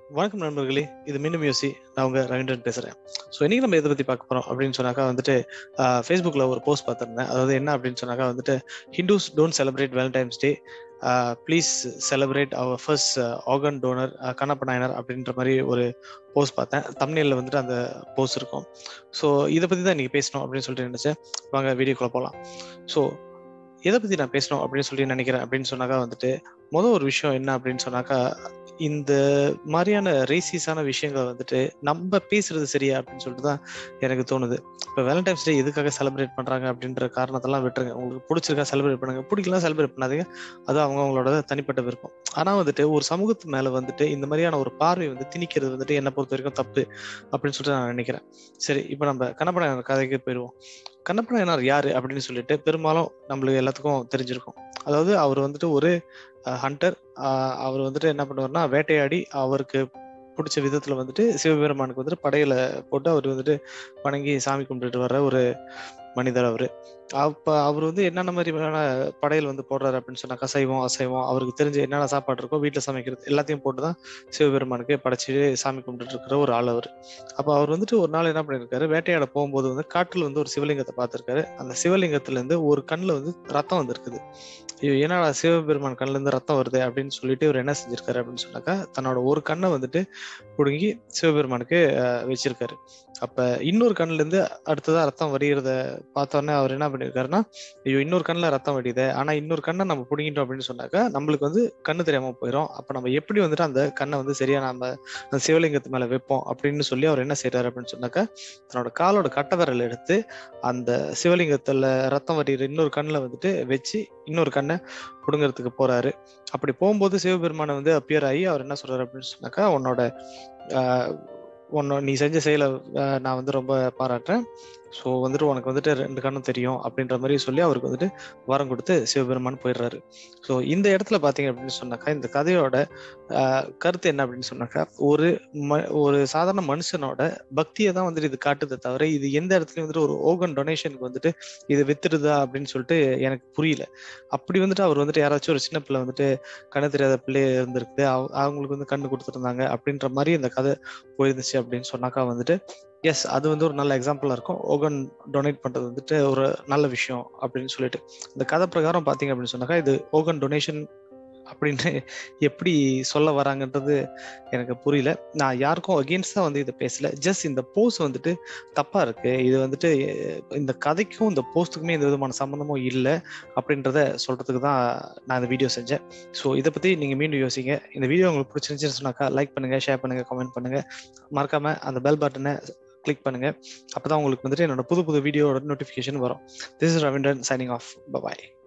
வணக்கம் நண்பர்களே இது மீண்டும் யோசி நான் உங்க ரவீந்திரன் பேசுறேன் ஸோ இன்னைக்கு நம்ம எதை பத்தி பார்க்க போறோம் அப்படின்னு சொன்னாக்கா வந்துட்டு ஃபேஸ்புக்ல ஒரு போஸ்ட் பார்த்திருந்தேன் அதாவது என்ன அப்படின்னு சொன்னாக்கா வந்துட்டு Hindus don't celebrate Valentine's day please celebrate our first organ donor Kannappa Nayanar அப்படின்ற மாதிரி ஒரு போஸ்ட் பார்த்தேன் தமிழில் வந்துட்டு அந்த போஸ்ட் இருக்கும் ஸோ இதை பற்றி தான் இன்னைக்கு பேசணும் அப்படின்னு சொல்லிட்டு நினைச்சேன் வாங்க வீடியோக்குள்ள போகலாம் ஸோ எதை பற்றி நான் பேசணும் அப்படின்னு சொல்லி நினைக்கிறேன் அப்படின்னு சொன்னாக்கா வந்துட்டு மொதல் ஒரு விஷயம் என்ன அப்படின்னு சொன்னாக்கா இந்த மாதிரியான ரேசிஸான விஷயங்கள் வந்துட்டு நம்ம பேசுறது சரியா அப்படின்னு சொல்லிட்டு தான் எனக்கு தோணுது இப்போ வேலண்டைன்ஸ் டே எதுக்காக செலிப்ரேட் பண்றாங்க அப்படின்ற காரணத்தெல்லாம் விட்டுருங்க உங்களுக்கு பிடிச்சிருக்கா செலிப்ரேட் பண்ணுங்க பிடிக்கலாம் செலிப்ரேட் பண்ணாதீங்க அது அவங்க அவங்களோட தனிப்பட்ட விருப்பம் ஆனா வந்துட்டு ஒரு சமூகத்து மேல வந்துட்டு இந்த மாதிரியான ஒரு பார்வை வந்து திணிக்கிறது வந்துட்டு என்னை பொறுத்த வரைக்கும் தப்பு அப்படின்னு சொல்லிட்டு நான் நினைக்கிறேன் சரி இப்போ நம்ம கண்ணப்பட கதைக்கு போயிடுவோம் கண்ணப்பனார் யாரு அப்படின்னு சொல்லிட்டு பெரும்பாலும் நம்மளுக்கு எல்லாத்துக்கும் தெரிஞ்சிருக்கும் அதாவது அவர் வந்துட்டு ஒரு ஹண்டர் அவர் வந்துட்டு என்ன பண்ணுவார்னா வேட்டையாடி அவருக்கு பிடிச்ச விதத்துல வந்துட்டு சிவபெருமானுக்கு வந்துட்டு படையில போட்டு அவர் வந்துட்டு வணங்கி சாமி கும்பிட்டுட்டு வர்ற ஒரு மனிதர் அவரு அப்ப அவர் வந்து என்னென்ன மாதிரியான படையல் வந்து போடுறாரு அப்படின்னு சொன்னாக்கா சைவம் அசைவம் அவருக்கு தெரிஞ்ச என்னென்ன சாப்பாடு இருக்கோ வீட்டுல சமைக்கிறது எல்லாத்தையும் போட்டுதான் சிவபெருமானுக்கு படைச்சு சாமி கும்பிட்டு இருக்கிற ஒரு ஆள் அவர் அப்ப அவர் வந்துட்டு ஒரு நாள் என்ன பண்ணிருக்காரு வேட்டையாட போகும்போது வந்து காட்டுல வந்து ஒரு சிவலிங்கத்தை பார்த்திருக்காரு அந்த சிவலிங்கத்துல இருந்து ஒரு கண்ணுல வந்து ரத்தம் வந்திருக்குது ஐயோ என்னடா சிவபெருமான் கண்ணுல இருந்து ரத்தம் வருது அப்படின்னு சொல்லிட்டு இவர் என்ன செஞ்சிருக்காரு அப்படின்னு சொன்னாக்கா தன்னோட ஒரு கண்ணை வந்துட்டு பிடுங்கி சிவபெருமானுக்கு வச்சிருக்காரு அப்ப இன்னொரு கண்ணுல இருந்து அடுத்ததா ரத்தம் வடிகிறத பார்த்தோன்னே அவர் என்ன பண்ணிருக்காருன்னா ஐயோ இன்னொரு கண்ணுல ரத்தம் வடியுது ஆனா இன்னொரு கண்ணை நம்ம பிடிங்கிட்டோம் அப்படின்னு சொன்னாக்கா நம்மளுக்கு வந்து கண்ணு தெரியாம போயிடும் அப்ப நம்ம எப்படி வந்துட்டு அந்த கண்ணை வந்து சரியா நம்ம அந்த சிவலிங்கத்து மேல வைப்போம் அப்படின்னு சொல்லி அவர் என்ன செய்யறாரு அப்படின்னு சொன்னாக்கா தன்னோட காலோட கட்ட விரல் எடுத்து அந்த சிவலிங்கத்துல ரத்தம் வடிகிற இன்னொரு கண்ணுல வந்துட்டு வச்சு இன்னொரு கண்ணை பிடுங்கிறதுக்கு போறாரு அப்படி போகும்போது சிவபெருமானை வந்து அப்பியர் ஆகி அவர் என்ன சொல்றாரு அப்படின்னு சொன்னாக்கா உன்னோட உன்னோட நீ செஞ்ச செயலை நான் வந்து ரொம்ப பாராட்டுறேன் ஸோ வந்துட்டு உனக்கு வந்துட்டு ரெண்டு கண்ணும் தெரியும் அப்படின்ற மாதிரி சொல்லி அவருக்கு வந்துட்டு வரம் கொடுத்து சிவபெருமான் போயிடுறாரு ஸோ இந்த இடத்துல பார்த்தீங்க அப்படின்னு சொன்னாக்கா இந்த கதையோட கருத்து என்ன அப்படின்னு சொன்னாக்கா ஒரு ம ஒரு சாதாரண மனுஷனோட பக்தியை தான் வந்துட்டு இது காட்டுதை தவிர இது எந்த இடத்துலயும் வந்துட்டு ஒரு ஓகன் டொனேஷனுக்கு வந்துட்டு இது வித்துடுதா அப்படின்னு சொல்லிட்டு எனக்கு புரியல அப்படி வந்துட்டு அவர் வந்துட்டு யாராச்சும் ஒரு சின்ன பிள்ளை வந்துட்டு கண்ணு தெரியாத பிள்ளை இருந்திருக்குது அவங்களுக்கு வந்து கண்ணு கொடுத்துருந்தாங்க அப்படின்ற மாதிரி இந்த கதை போயிருந்துச்சு அப்படின்னு சொன்னாக்கா வந்துட்டு எஸ் அது வந்து ஒரு நல்ல எக்ஸாம்பிளா இருக்கும் ஓகன் டொனேட் பண்றது வந்துட்டு ஒரு நல்ல விஷயம் அப்படின்னு சொல்லிட்டு இந்த கதை பிரகாரம் பாத்தீங்க அப்படின்னு சொன்னாக்கா இது ஓகன் டொனேஷன் அப்படின்னு எப்படி சொல்ல வராங்கன்றது எனக்கு புரியல நான் யாருக்கும் அகேன்ஸ்டா வந்து இதை பேசல ஜஸ்ட் இந்த போஸ்ட் வந்துட்டு தப்பா இருக்கு இது வந்துட்டு இந்த கதைக்கும் இந்த போஸ்ட்டுக்குமே எந்த விதமான சம்மந்தமும் இல்லை அப்படின்றத சொல்றதுக்கு தான் நான் இந்த வீடியோ செஞ்சேன் ஸோ இதை பத்தி நீங்க மீண்டும் யோசிங்க இந்த வீடியோ உங்களுக்கு பிடிச்சிருந்துச்சுன்னு சொன்னாக்கா லைக் பண்ணுங்க ஷேர் பண்ணுங்க கமெண்ட் பண்ணுங்க மறக்காம அந்த பெல் பட்டனை கிளிக் பண்ணுங்க அப்பதான் உங்களுக்கு வந்துட்டு என்னோட புது புது வீடியோட நோட்டிஃபிகேஷன் வரும் this is Ravindran signing off bye